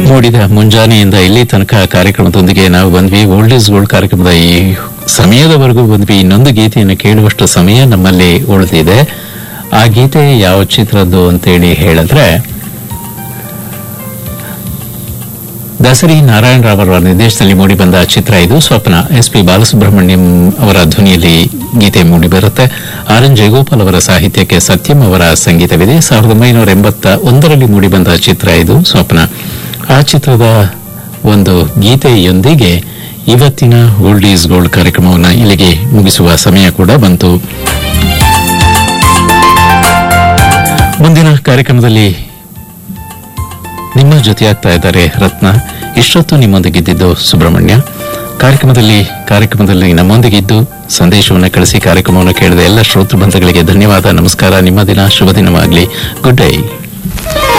ಮೂಡಿದ ಮುಂಜಾನೆಯಿಂದ ಇಲ್ಲಿ ತನಕ ಕಾರ್ಯಕ್ರಮದೊಂದಿಗೆ ನಾವು ಬಂದ್ವಿ ಓಲ್ಡ್ ಈಸ್ ಗೋಲ್ಡ್ ಕಾರ್ಯಕ್ರಮದ ಈ ಸಮಯದವರೆಗೂ ಬಂದ್ವಿ ಇನ್ನೊಂದು ಗೀತೆಯನ್ನು ಕೇಳುವಷ್ಟು ಸಮಯ ನಮ್ಮಲ್ಲಿ ಉಳಿದಿದೆ ಆ ಗೀತೆ ಯಾವ ಚಿತ್ರದ್ದು ಅಂತೇಳಿ ಹೇಳಿದ್ರೆ ದಸರಿ ನಾರಾಯಣ ರಾವ್ ಅವರ ನಿರ್ದೇಶನದಲ್ಲಿ ಮೂಡಿಬಂದ ಚಿತ್ರ ಇದು ಸ್ವಪ್ನ ಎಸ್ ಪಿ ಬಾಲಸುಬ್ರಹ್ಮಣ್ಯಂ ಅವರ ಧ್ವನಿಯಲ್ಲಿ ಗೀತೆ ಮೂಡಿಬರುತ್ತೆ ಆರ್ ಎನ್ ಜಯಗೋಪಾಲ್ ಅವರ ಸಾಹಿತ್ಯಕ್ಕೆ ಸತ್ಯಂ ಅವರ ಸಂಗೀತವಿದೆ ಸಾವಿರದ ಒಂಬೈನೂರ ಎಂಬತ್ತ ಒಂದರಲ್ಲಿ ಮೂಡಿಬಂದ ಚಿತ್ರ ಇದು ಸ್ವಪ್ನ ಆ ಚಿತ್ರದ ಒಂದು ಗೀತೆಯೊಂದಿಗೆ ಇವತ್ತಿನ ಓಲ್ಡ್ ಈಸ್ ಗೋಲ್ಡ್ ಕಾರ್ಯಕ್ರಮವನ್ನು ಇಲ್ಲಿಗೆ ಮುಗಿಸುವ ಸಮಯ ಕೂಡ ಬಂತು ಮುಂದಿನ ಕಾರ್ಯಕ್ರಮದಲ್ಲಿ ನಿಮ್ಮ ಜೊತೆಯಾಗ್ತಾ ಇದ್ದಾರೆ ರತ್ನ ಇಷ್ಟೊತ್ತು ನಿಮ್ಮೊಂದಿಗಿದ್ದಿದ್ದು ಸುಬ್ರಹ್ಮಣ್ಯ ಕಾರ್ಯಕ್ರಮದಲ್ಲಿ ಕಾರ್ಯಕ್ರಮದಲ್ಲಿ ನಮ್ಮೊಂದಿಗಿದ್ದು ಸಂದೇಶವನ್ನು ಕಳಿಸಿ ಕಾರ್ಯಕ್ರಮವನ್ನು ಕೇಳಿದ ಎಲ್ಲ ಶ್ರೋತೃ ಬಂಧುಗಳಿಗೆ ಧನ್ಯವಾದ ನಮಸ್ಕಾರ ನಿಮ್ಮ ದಿನ ಶುಭ ದಿನವಾಗಲಿ ಗುಡ್ ಡೇ